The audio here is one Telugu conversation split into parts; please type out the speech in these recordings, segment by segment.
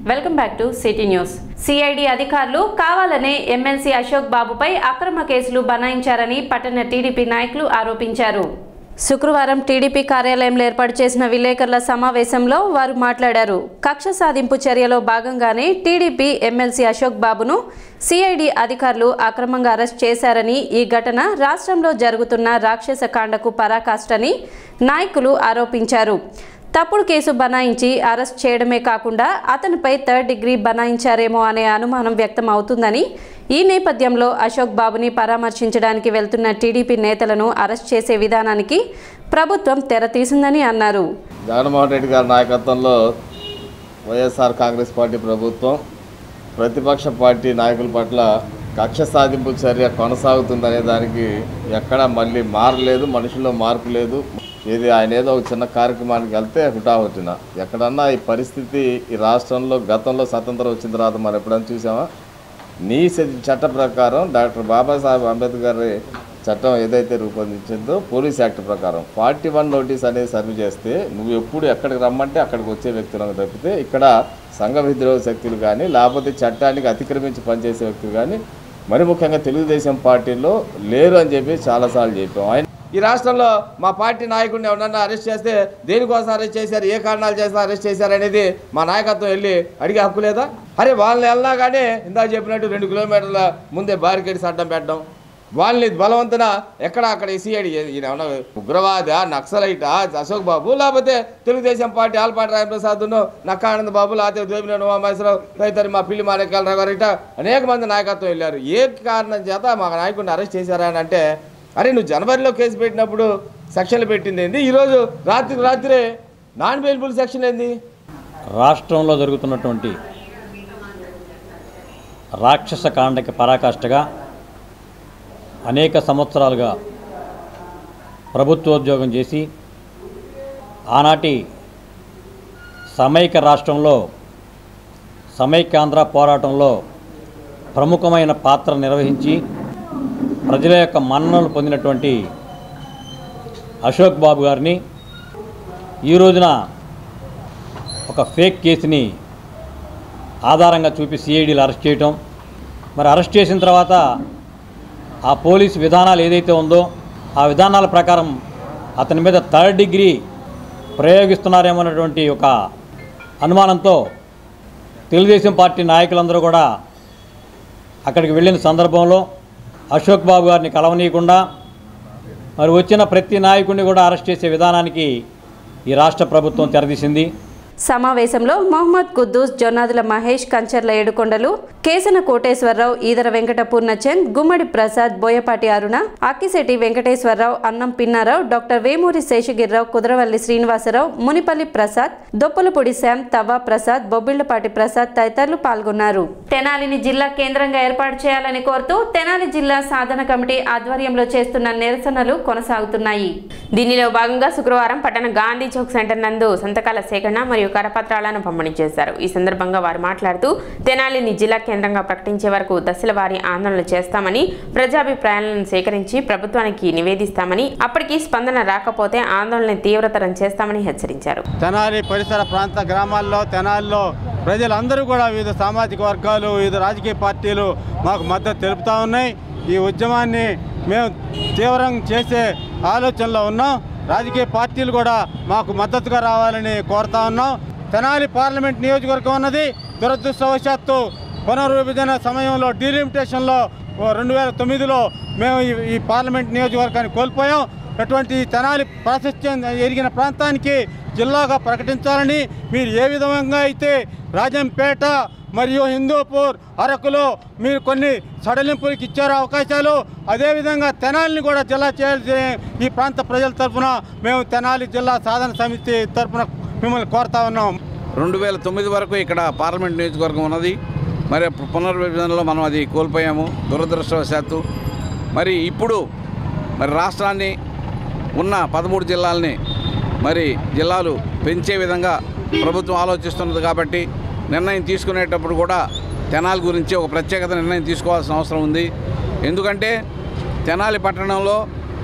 Welcome back to city news CID అధికారులు కావాలనే ఎమ్మెల్సీ అశోక్ బాబుపై అక్రమ కేసులు బనాయించారని పట్టణ టీడీపీ నాయకులు ఆరోపించారు శుక్రవారం టీడీపీ కార్యాలయంలో ఏర్పాటు చేసిన విలేకరుల సమావేశంలో వారు మాట్లాడారు కక్ష సాధింపు చర్యలో భాగంగానే టీడీపీ ఎమ్మెల్సీ అశోక్ బాబును సిఐడి అధికారులు అక్రమంగా అరెస్ట్ చేశారని ఈ ఘటన రాష్ట్రంలో జరుగుతున్న రాక్షస కాండకు పరాకాష్టని నాయకులు ఆరోపించారు తప్పుడు కేసు బనాయించి అరెస్ట్ చేయడమే కాకుండా అతనిపై థర్డ్ డిగ్రీ బనాయించారేమో అనే అనుమానం వ్యక్తం అవుతుందని ఈ నేపథ్యంలో అశోక్ బాబుని పరామర్శించడానికి వెళ్తున్న టీడీపీ నేతలను అరెస్ట్ చేసే విధానానికి ప్రభుత్వం తెరతీసిందని అన్నారు జగన్మోహన్ రెడ్డి గారి నాయకత్వంలో వైఎస్ఆర్ కాంగ్రెస్ పార్టీ ప్రభుత్వం ప్రతిపక్ష పార్టీ నాయకుల పట్ల కక్ష సాధింపు చర్య కొనసాగుతుందనే దానికి ఎక్కడా మళ్ళీ మారలేదు మనుషుల్లో మార్పు లేదు ఇది ఆయన ఏదో ఒక చిన్న కార్యక్రమానికి వెళ్తే హుటాహుటిన ఎక్కడన్నా ఈ పరిస్థితి ఈ రాష్ట్రంలో గతంలో స్వతంత్రం వచ్చిన తర్వాత మనం ఎప్పుడైనా చూసామా నీ చ- చట్ట ప్రకారం డాక్టర్ బాబాసాహెబ్ అంబేద్కర్ గారి చట్టం ఏదైతే రూపొందించిందో పోలీస్ యాక్ట్ ప్రకారం ఫార్టీ వన్ నోటీస్ అనేది సర్వ్ చేస్తే నువ్వు ఎప్పుడు ఎక్కడికి రమ్మంటే అక్కడికి వచ్చే వ్యక్తులను తప్పితే ఇక్కడ సంఘ విద్రోహ శక్తులు కానీ లేకపోతే చట్టానికి అతిక్రమించి పనిచేసే వ్యక్తులు కానీ మరి ముఖ్యంగా తెలుగుదేశం పార్టీలో లేరు అని చెప్పి చాలాసార్లు చెప్పాం ఆయన ఈ రాష్ట్రంలో మా పార్టీ నాయకుడిని ఎవరన్నా అరెస్ట్ చేస్తే దేనికోసం అరెస్ట్ చేశారు ఏ కారణాలు చేసిన అరెస్ట్ చేశారు అనేది మా నాయకత్వం వెళ్ళి అడిగే హక్కు లేదా అరే వాళ్ళని వెళ్ళినా కానీ ఇందాక చెప్పినట్టు రెండు కిలోమీటర్ల ముందే బారికేడ్స్ అడ్డం పెట్టడం వాళ్ళని బలవంతున ఎక్కడ అక్కడ సిఐడి ఈయన ఏమన్నా ఉగ్రవాద నక్సలైటా అశోక్ బాబు లేకపోతే తెలుగుదేశం పార్టీ ఆల్పాటి రాయప్రసాద్ను నక్కానంద బాబు లేకపోతే దేవినేని ఉమామేశ్వరరావు తదితర మా పిల్లి మాణిక్యాలరావు గారు ఇట అనేక మంది నాయకత్వం వెళ్ళారు ఏ కారణం చేత మా నాయకుడిని అరెస్ట్ చేశారా అని అంటే అరే నువ్వు జనవరిలో కేసు పెట్టినప్పుడు సెక్షన్లు పెట్టింది ఏంది ఈరోజు రాత్రికి రాత్రే నాన్ బెయిల్బుల్ సెక్షన్ ఏంది రాష్ట్రంలో జరుగుతున్నటువంటి రాక్షస కాండకి పరాకాష్ఠగా అనేక సంవత్సరాలుగా ప్రభుత్వోద్యోగం చేసి ఆనాటి సమైక్య రాష్ట్రంలో సమైక్యాంధ్ర పోరాటంలో ప్రముఖమైన పాత్ర నిర్వహించి ప్రజల యొక్క మన్ననలు పొందినటువంటి అశోక్ బాబు గారిని ఈ రోజున ఒక ఫేక్ కేసుని ఆధారంగా చూపి సిఐడీలు అరెస్ట్ చేయటం మరి అరెస్ట్ చేసిన తర్వాత ఆ పోలీసు విధానాలు ఏదైతే ఉందో ఆ విధానాల ప్రకారం అతని మీద థర్డ్ డిగ్రీ ప్రయోగిస్తున్నారేమో అన్నటువంటి ఒక అనుమానంతో తెలుగుదేశం పార్టీ నాయకులందరూ కూడా అక్కడికి వెళ్ళిన సందర్భంలో అశోక్ బాబు గారిని కలవనీయకుండా మరి వచ్చిన ప్రతి నాయకుడిని కూడా అరెస్ట్ చేసే విధానానికి ఈ రాష్ట్ర ప్రభుత్వం తెరదీసింది సమావేశంలో మొహమ్మద్ కుద్దూస్ జొన్నాదుల మహేష్ కంచర్ల ఏడుకొండలు కేసన కోటేశ్వరరావు ఈదర వెంకట పూర్ణచంద్ గుమ్మడి ప్రసాద్ బోయపాటి అరుణ అక్కిశెట్టి వెంకటేశ్వరరావు అన్నం పిన్నారావు డాక్టర్ వేమూరి శేషగిరిరావు కుదరవల్లి శ్రీనివాసరావు మునిపల్లి ప్రసాద్ దొప్పలపొడి శ్యామ్ తవ్వ ప్రసాద్ బొబ్బిళ్లపాటి ప్రసాద్ తదితరులు పాల్గొన్నారు తెనాలిని జిల్లా కేంద్రంగా ఏర్పాటు చేయాలని కోరుతూ తెనాలి జిల్లా సాధన కమిటీ ఆధ్వర్యంలో చేస్తున్న నిరసనలు కొనసాగుతున్నాయి దీనిలో భాగంగా శుక్రవారం పట్టణ గాంధీ చౌక్ సెంటర్ నందు సంతకాల సేకరణ మరియు కరపత్రాలను పంపిణీ చేశారు ఈ సందర్భంగా వారు మాట్లాడుతూ తెనాలిని జిల్లా కేంద్రంగా ప్రకటించే వరకు దశల వారీ ఆందోళనలు చేస్తామని ప్రజాభిప్రాయాలను సేకరించి ప్రభుత్వానికి నివేదిస్తామని అప్పటికి స్పందన రాకపోతే ఆందోళన తీవ్రతరం చేస్తామని హెచ్చరించారు తెనాలి పరిసర ప్రాంత గ్రామాల్లో తెనాలిలో ప్రజలందరూ కూడా వివిధ సామాజిక వర్గాలు వివిధ రాజకీయ పార్టీలు మాకు మద్దతు తెలుపుతా ఉన్నాయి ఈ ఉద్యమాన్ని మేము తీవ్రం చేసే ఆలోచనలో ఉన్నాం రాజకీయ పార్టీలు కూడా మాకు మద్దతుగా రావాలని కోరుతా ఉన్నాం తెనాలి పార్లమెంట్ నియోజకవర్గం ఉన్నది దురదృష్టవశాత్తు పునర్విభజన సమయంలో డీలిమిటేషన్లో రెండు వేల తొమ్మిదిలో మేము ఈ- ఈ పార్లమెంట్ నియోజకవర్గాన్ని కోల్పోయాం అటువంటి తెనాలి ప్రాశస్త్యం ఎరిగిన ప్రాంతానికి జిల్లాగా ప్రకటించాలని మీరు ఏ విధంగా అయితే రాజంపేట మరియు హిందూపూర్ అరకులో మీరు కొన్ని సడలింపులకు ఇచ్చారు అవకాశాలు అదేవిధంగా తెనాలిని కూడా జిల్లా చేయాల్సి ఈ ప్రాంత ప్రజల తరఫున మేము తెనాలి జిల్లా సాధన సమితి తరఫున మిమ్మల్ని కోరుతా ఉన్నాం రెండు వేల తొమ్మిది వరకు ఇక్కడ పార్లమెంట్ నియోజకవర్గం ఉన్నది మరి పు- పునర్విభజనలో మనం అది కోల్పోయాము దురదృష్టవశాత్తు మరి ఇప్పుడు మరి రాష్ట్రాన్ని ఉన్న పదమూడు జిల్లాలని మరి జిల్లాలు పెంచే విధంగా ప్రభుత్వం ఆలోచిస్తున్నది కాబట్టి నిర్ణయం తీసుకునేటప్పుడు కూడా తెనాలి గురించి ఒక ప్రత్యేకత నిర్ణయం తీసుకోవాల్సిన అవసరం ఉంది ఎందుకంటే తెనాలి పట్టణంలో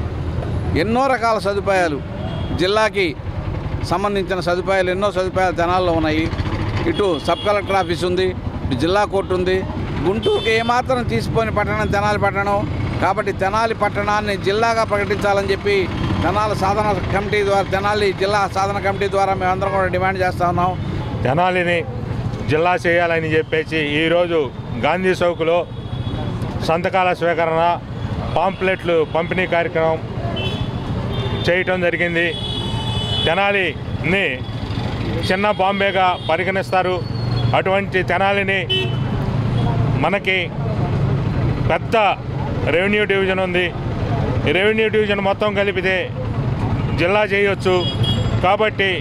ఎన్నో రకాల సదుపాయాలు జిల్లాకి సంబంధించిన సదుపాయాలు ఎన్నో సదుపాయాలు తెనాల్లో ఉన్నాయి ఇటు సబ్ కలెక్టర్ ఆఫీస్ ఉంది ఇటు జిల్లా కోర్టు ఉంది గుంటూరుకి ఏమాత్రం తీసిపోయిన పట్టణం తెనాలి పట్టణం కాబట్టి తెనాలి పట్టణాన్ని జిల్లాగా ప్రకటించాలని చెప్పి తెనాలి సాధన కమిటీ ద్వారా తెనాలి జిల్లా సాధన కమిటీ ద్వారా మేమందరం కూడా డిమాండ్ చేస్తూ ఉన్నాం తెనాలిని జిల్లా చేయాలని చెప్పేసి ఈరోజు గాంధీ చౌక్లో సంతకాల స్వీకరణ పాంప్లెట్లు పంపిణీ కార్యక్రమం చేయటం జరిగింది తెనాలిని చిన్న బాంబేగా పరిగణిస్తారు అటువంటి తెనాలిని మనకి పెద్ద రెవెన్యూ డివిజన్ ఉంది ఈ రెవెన్యూ డివిజన్ మొత్తం కలిపితే జిల్లా చేయొచ్చు కాబట్టి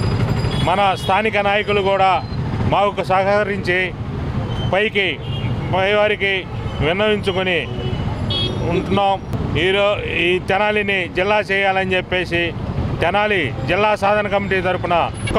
మన స్థానిక నాయకులు కూడా మాకు సహకరించి పైకి పైవారికి విన్నవించుకొని ఉంటున్నాం ఈరో ఈ తెనాలిని జిల్లా చేయాలని చెప్పేసి తెనాలి జిల్లా సాధన కమిటీ తరపున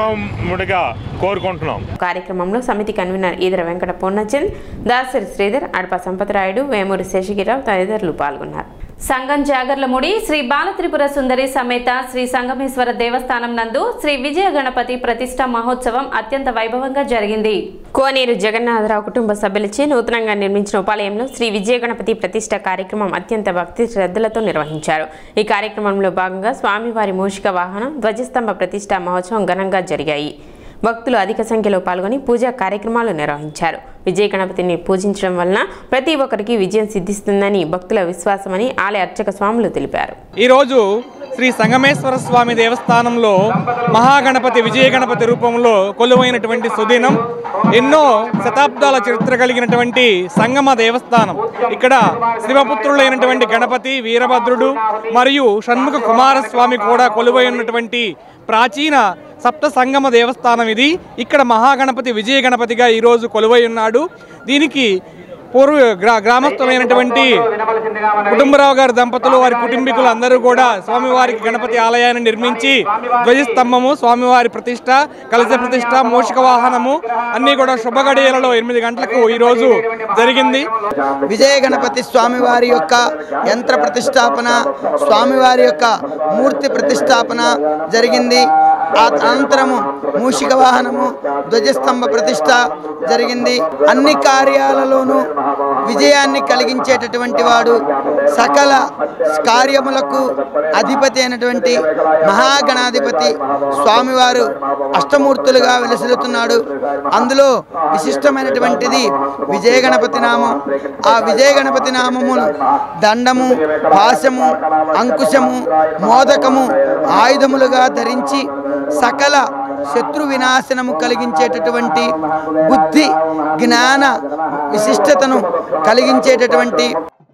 ముడిగా కోరుకుంటున్నాం కార్యక్రమంలో సమితి కన్వీనర్ ఈదర వెంకట పూర్ణచంద్ దాసరి శ్రీధర్ అడప సంపతరాయుడు వేమూరి శేషగిరావు తదితరులు పాల్గొన్నారు సంగం జాగర్లముడి శ్రీ బాలత్రిపుర సుందరి సమేత శ్రీ సంగమేశ్వర దేవస్థానం నందు శ్రీ విజయ గణపతి ప్రతిష్ట మహోత్సవం అత్యంత వైభవంగా జరిగింది కోనేరు జగన్నాథరావు కుటుంబ సభ్యులచే నూతనంగా నిర్మించిన ఉపాలయంలో శ్రీ విజయ గణపతి ప్రతిష్ట కార్యక్రమం అత్యంత భక్తి శ్రద్ధలతో నిర్వహించారు ఈ కార్యక్రమంలో భాగంగా స్వామివారి మూషిక వాహనం ధ్వజస్తంభ ప్రతిష్ట మహోత్సవం ఘనంగా జరిగాయి భక్తులు అధిక సంఖ్యలో పాల్గొని పూజా కార్యక్రమాలు నిర్వహించారు విజయ గణపతిని పూజించడం వలన ప్రతి ఒక్కరికి విజయం సిద్ధిస్తుందని భక్తుల విశ్వాసమని ఆలయ అర్చక స్వాములు తెలిపారు ఈరోజు శ్రీ సంగమేశ్వర స్వామి దేవస్థానంలో మహాగణపతి విజయ గణపతి రూపంలో కొలువైనటువంటి సుదినం ఎన్నో శతాబ్దాల చరిత్ర కలిగినటువంటి సంగమ దేవస్థానం ఇక్కడ శివపుత్రులైనటువంటి గణపతి వీరభద్రుడు మరియు షణ్ముఖ కుమారస్వామి కూడా కొలువై ఉన్నటువంటి ప్రాచీన సప్త సంగమ దేవస్థానం ఇది ఇక్కడ మహాగణపతి విజయ గణపతిగా ఈరోజు కొలువై ఉన్నాడు దీనికి పూర్వ గ్రా గ్రామస్తులైనటువంటి కుటుంబరావు గారి దంపతులు వారి కుటుంబీకులు అందరూ కూడా స్వామివారికి గణపతి ఆలయాన్ని నిర్మించి ధ్వజస్తంభము స్వామివారి ప్రతిష్ట కలశ ప్రతిష్ట మూషిక వాహనము అన్నీ కూడా శుభగడియలలో ఎనిమిది గంటలకు ఈరోజు జరిగింది విజయ గణపతి స్వామివారి యొక్క యంత్ర ప్రతిష్టాపన స్వామివారి యొక్క మూర్తి ప్రతిష్టాపన జరిగింది ఆ అనంతరము మూషిక వాహనము ధ్వజస్తంభ ప్రతిష్ట జరిగింది అన్ని కార్యాలలోనూ విజయాన్ని కలిగించేటటువంటి వాడు సకల కార్యములకు అధిపతి అయినటువంటి మహాగణాధిపతి స్వామివారు అష్టమూర్తులుగా వెలసిల్లుతున్నాడు అందులో విశిష్టమైనటువంటిది విజయ గణపతి నామం ఆ విజయ గణపతి నామమును దండము పాశము అంకుశము మోదకము ఆయుధములుగా ధరించి సకల శత్రు వినాశనము కలిగించేటటువంటి బుద్ధి జ్ఞాన విశిష్టతను కలిగించేటటువంటి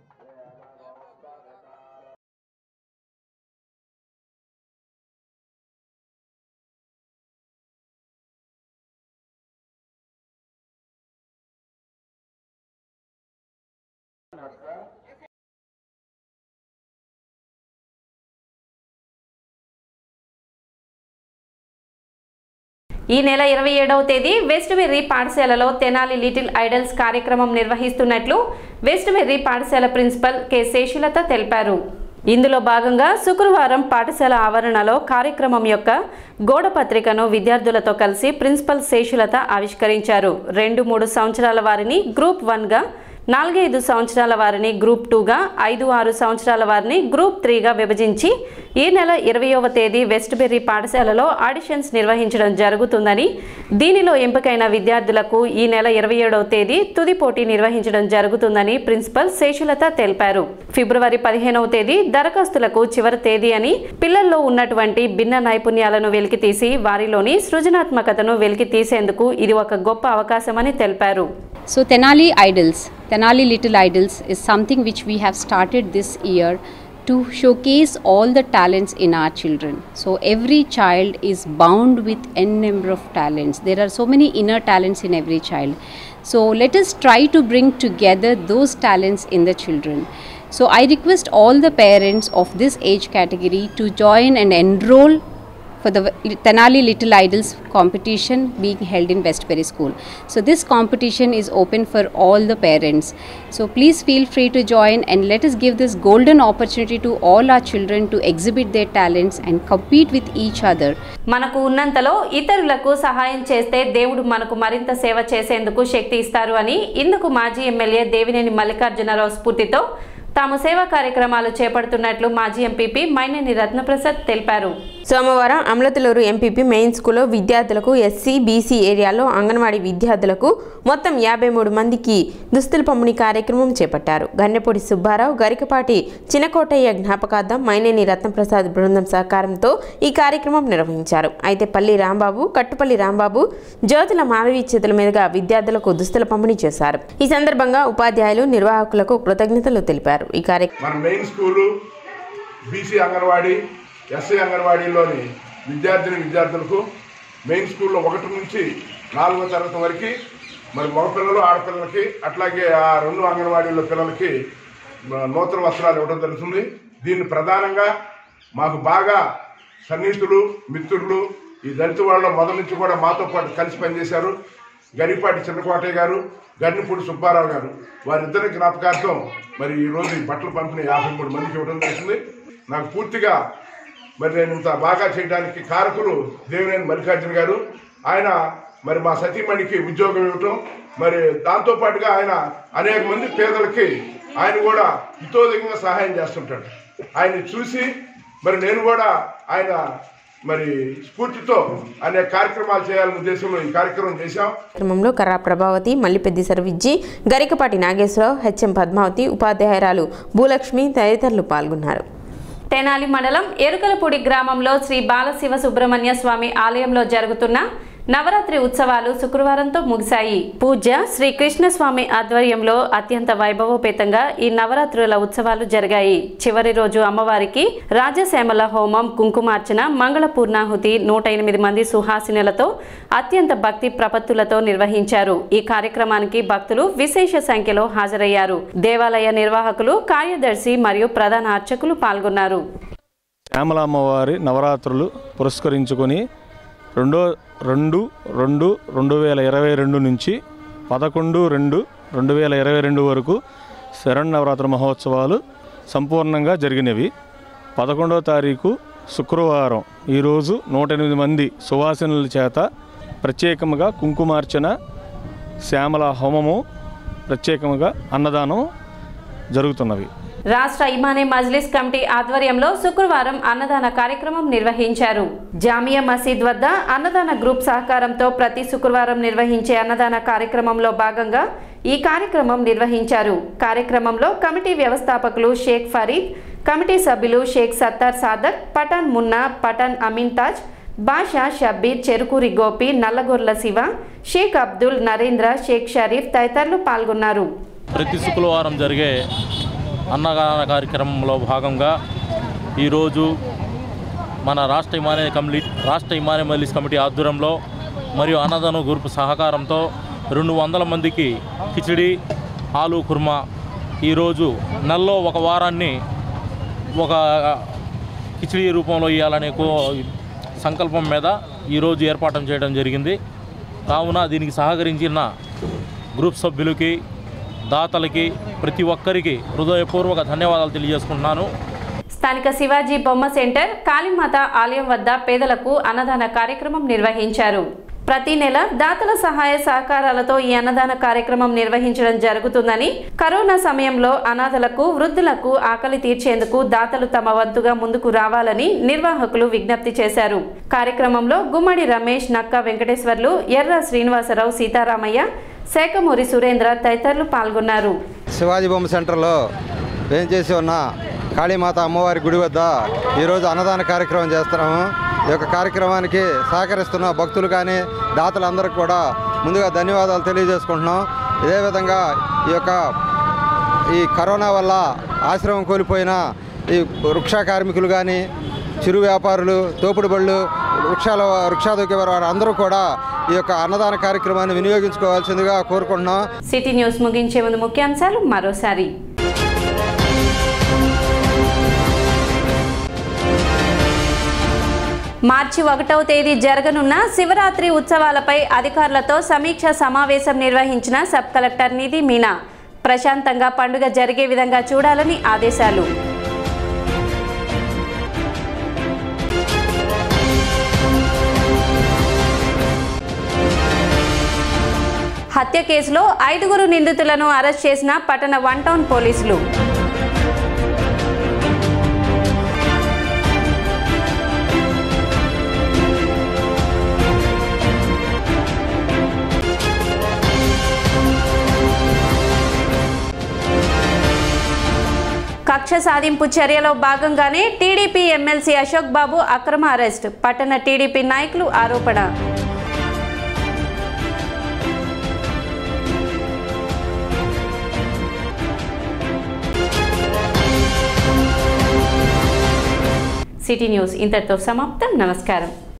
ఈ నెల ఇరవై ఏడవ తేదీ వెస్ట్ వెర్రీ పాఠశాలలో తెనాలి లిటిల్ ఐడల్స్ కార్యక్రమం నిర్వహిస్తున్నట్లు వెస్ట్ వెర్రీ పాఠశాల ప్రిన్సిపల్ కె శేషులత తెలిపారు ఇందులో భాగంగా శుక్రవారం పాఠశాల ఆవరణలో కార్యక్రమం యొక్క గోడ పత్రికను విద్యార్థులతో కలిసి ప్రిన్సిపల్ శేషులత ఆవిష్కరించారు రెండు మూడు సంవత్సరాల వారిని గ్రూప్ వన్గా నాలుగైదు సంవత్సరాల వారిని గ్రూప్ టూగా ఐదు ఆరు సంవత్సరాల వారిని గ్రూప్ త్రీగా విభజించి ఈ నెల ఇరవయవ తేదీ వెస్ట్బెర్రీ పాఠశాలలో ఆడిషన్స్ నిర్వహించడం జరుగుతుందని దీనిలో ఎంపికైన విద్యార్థులకు ఈ నెల ఇరవై ఏడవ తేదీ తుది పోటీ నిర్వహించడం జరుగుతుందని ప్రిన్సిపల్ శేషులత తెలిపారు ఫిబ్రవరి పదిహేనవ తేదీ దరఖాస్తులకు చివరి తేదీ అని పిల్లల్లో ఉన్నటువంటి భిన్న నైపుణ్యాలను వెలికితీసి వారిలోని సృజనాత్మకతను వెలికి తీసేందుకు ఇది ఒక గొప్ప అవకాశమని తెలిపారు So, Tenali Idols, Tenali Little Idols is something which we have started this year to showcase all the talents in our children. So, every child is bound with n number of talents. There are so many inner talents in every child. So, let us try to bring together those talents in the children. So, I request all the parents of this age category to join and enroll for the Tenali Little Idols competition being held in Westbury School. So this competition is open for all the parents. So please feel free to join and let us give this golden opportunity to all our children to exhibit their talents and compete with each other. మనకు ఉన్నంతలో ఇతరులకు సహాయం చేస్తే దేవుడు మనకు మరింత సేవ చేసేందుకు శక్తి ఇస్తారు అని ఇందుకు మాజీ ఎమ్మెల్యే దేవినేని మల్లికార్జునరావు స్ఫూర్తితో తాము సేవా కార్యక్రమాలు చేపడుతున్నట్లు మాజీ ఎంపీపీ మైనేని రత్నప్రసాద్ తెలిపారు సోమవారం అమలతులూరు ఎంపీపీ మెయిన్ స్కూల్లో విద్యార్థులకు ఎస్సీ బీసీ ఏరియాలో అంగన్వాడీ విద్యార్థులకు మొత్తం యాభై మూడు మందికి దుస్తుల పంపిణీ కార్యక్రమం చేపట్టారు గన్నెపూడి సుబ్బారావు గరికపాటి చినకోటయ్య జ్ఞాపకార్థం మైనేని రత్నప్రసాద్ బృందం సహకారంతో ఈ కార్యక్రమం నిర్వహించారు అయితే పల్లి రాంబాబు కట్టుపల్లి రాంబాబు జ్యోతుల మాధవి చేతుల మీదుగా విద్యార్థులకు దుస్తుల పంపిణీ చేశారు ఈ సందర్భంగా ఉపాధ్యాయులు నిర్వాహకులకు కృతజ్ఞతలు తెలిపారు ఈ కార్యక్రమం మన main school BC anganwadi SC అంగన్వాడీలోని విద్యార్థిని విద్యార్థులకు మెయిన్ స్కూల్లో ఒకటి నుంచి నాలుగో తరగతి వరకు మరి మగపిల్లలు ఆడపిల్లలకి అట్లాగే ఆ రెండు అంగన్వాడీల పిల్లలకి మ- నూతన వస్త్రాలు ఇవ్వడం జరుగుతుంది దీన్ని ప్రధానంగా మాకు బాగా సన్నిహితులు మిత్రులు ఈ దళిత వాళ్ళ మొదటి నుంచి కూడా మాతో పాటు కలిసి పనిచేశారు గరిపాటి చిన్నకోటయ్య గారు గన్నిపూడి సుబ్బారావు గారు వారిద్దరి జ్ఞాపకార్థం మరి ఈ రోజు ఈ బట్టలు పంపిణీ యాభై మూడు మందికి ఇవ్వడం జరిగింది నాకు పూర్తిగా మరి నేను ఇంత బాగా చేయడానికి కారకులు దేవినేని మల్లికార్జున గారు ఆయన మరి మా సతీమణికి ఉద్యోగం ఇవ్వటం మరి దాంతో పాటుగా ఆయన అనేక మంది పేదలకి ఆయన కూడా హితోదకంగా సహాయం చేస్తుంటాడు ఆయన్ని చూసి మరి నేను కూడా ఆయన మరి స్ఫూర్తితో అనేక కార్యక్రమాలు చేయాలనే ఉద్దేశంలో ఈ కార్యక్రమం చేశాం కార్యక్రమంలో కర్రా ప్రభావతి మల్లిపెద్ది సర్విజ్జి గరికపాటి నాగేశ్వరరావు హెచ్ఎం పద్మావతి ఉపాధ్యాయురాలు భూలక్ష్మి తదితరులు పాల్గొన్నారు తెనాలి మండలం ఎరుకలపూడి గ్రామంలో శ్రీ బాలశివ సుబ్రహ్మణ్య స్వామి ఆలయంలో జరుగుతున్న నవరాత్రి ఉత్సవాలు శుక్రవారంతో ముగిశాయి పూజ శ్రీ కృష్ణస్వామి ఆధ్వర్యంలో అత్యంత వైభవోపేతంగా ఈ నవరాత్రుల ఉత్సవాలు జరిగాయి చివరి రోజు అమ్మవారికి రాజశ్యామల హోమం కుంకుమార్చన మంగళ పూర్ణాహుతి నూట ఎనిమిది మంది సుహాసినులతో అత్యంత భక్తి ప్రపత్తులతో నిర్వహించారు ఈ కార్యక్రమానికి భక్తులు విశేష సంఖ్యలో హాజరయ్యారు దేవాలయ నిర్వాహకులు కార్యదర్శి మరియు ప్రధాన అర్చకులు పాల్గొన్నారు శ్యామల అమ్మవారి నవరాత్రులు పురస్కరించుకొని రెండో రెండు రెండు రెండు వేల ఇరవై రెండు నుంచి పదకొండు రెండు రెండు వేల ఇరవై రెండు వరకు శరణ్ మహోత్సవాలు సంపూర్ణంగా జరిగినవి పదకొండవ తారీఖు శుక్రవారం ఈరోజు నూట ఎనిమిది మంది సువాసనుల చేత ప్రత్యేకముగా కుంకుమార్చన శ్యామల హోమము ప్రత్యేకముగా అన్నదానం జరుగుతున్నవి రాష్ట్ర ఇమానే మజ్లిస్ కమిటీ ఆధ్వర్యంలో శుక్రవారం అన్నదాన కార్యక్రమం నిర్వహించారు జామియా మసీద్ వద్ద అన్నదాన గ్రూప్ సహకారంతో ప్రతి శుక్రవారం నిర్వహించే అన్నదాన కార్యక్రమంలో భాగంగా ఈ కార్యక్రమం నిర్వహించారు కార్యక్రమంలో కమిటీ వ్యవస్థాపకులు షేక్ ఫరీద్ కమిటీ సభ్యులు షేక్ సత్తార్ సాదక్ పఠాన్ మున్నా పఠాన్ అమీన్ తాజ్ బాషా షబ్బీర్ చెరుకూరి గోపి నల్లగొర్ల శివ షేక్ అబ్దుల్ నరేంద్ర షేక్ షరీఫ్ తదితరులు పాల్గొన్నారు ప్రతి శుక్రవారం జరిగే అన్నదాన కార్యక్రమంలో భాగంగా ఈరోజు మన రాష్ట్ర ఇమానే కమిటీ రాష్ట్ర ఇమానే మల్లీస్ కమిటీ ఆధ్వర్యంలో మరియు అన్నదాన గ్రూప్ సహకారంతో రెండు వందల మందికి కిచిడి ఆలు కుర్మా ఈరోజు నెలలో ఒక వారాన్ని ఒక కిచిడి రూపంలో ఇవ్వాలనే కో సంకల్పం మీద ఈరోజు ఏర్పాటు చేయడం జరిగింది కావున దీనికి సహకరించిన గ్రూప్ సభ్యులకి దాతలకి ప్రతి ఒక్కరికి హృదయపూర్వక ధన్యవాదాలు తెలియజేసుకుంటున్నాను స్థానిక శివాజీ బొమ్మ సెంటర్ కాళీమాత ఆలయం వద్ద పేదలకు అన్నదాన కార్యక్రమం నిర్వహించారు ప్రతి నెల దాతల సహాయ సహకారాలతో ఈ అన్నదాన కార్యక్రమం నిర్వహించడం జరుగుతుందని కరోనా సమయంలో అనాథలకు వృద్ధులకు ఆకలి తీర్చేందుకు దాతలు తమ వంతుగా ముందుకు రావాలని నిర్వాహకులు విజ్ఞప్తి చేశారు కార్యక్రమంలో గుమ్మడి రమేష్ నక్క వెంకటేశ్వర్లు ఎర్ర శ్రీనివాసరావు సీతారామయ్య శేఖమూరి సురేంద్ర తదితరులు పాల్గొన్నారు శివాజీ బొమ్మ సెంటర్లో వేంచేసి ఉన్న కాళీమాత అమ్మవారి గుడి వద్ద ఈరోజు అన్నదాన కార్యక్రమం చేస్తున్నాము ఈ యొక్క కార్యక్రమానికి సహకరిస్తున్న భక్తులు కానీ దాతలందరికీ కూడా ముందుగా ధన్యవాదాలు తెలియజేసుకుంటున్నాం ఇదే విధంగా ఈ యొక్క ఈ కరోనా వల్ల ఆశ్రమం కోల్పోయిన ఈ వృక్ష కార్మికులు కానీ చిరు వ్యాపారులు తోపుడు బళ్ళు వృక్షాల వృక్షాదొక్కే వారు అందరూ కూడా ఈ యొక్క అన్నదాన కార్యక్రమాన్ని వినియోగించుకోవాల్సిందిగా కోరుకుంటున్నాం సిటీ న్యూస్ ముగించే ముందు ముఖ్యాంశాలు మరోసారి మార్చి ఒకటవ తేదీ జరగనున్న శివరాత్రి ఉత్సవాలపై అధికారులతో సమీక్ష సమావేశం నిర్వహించిన సబ్ కలెక్టర్ నిధి మీనా ప్రశాంతంగా పండుగ జరిగే విధంగా చూడాలని ఆదేశాలు హత్య కేసులో ఐదుగురు నిందితులను అరెస్ట్ చేసిన పట్టణ వన్ టౌన్ పోలీసులు కక్ష సాధింపు చర్యలో భాగంగానే టీడీపీ ఎమ్మెల్సీ అశోక్ బాబు అక్రమ అరెస్ట్ పట్టణ టీడీపీ నాయకులు ఆరోపణ సిటీ న్యూస్ ఇంతటితో సమాప్తం నమస్కారం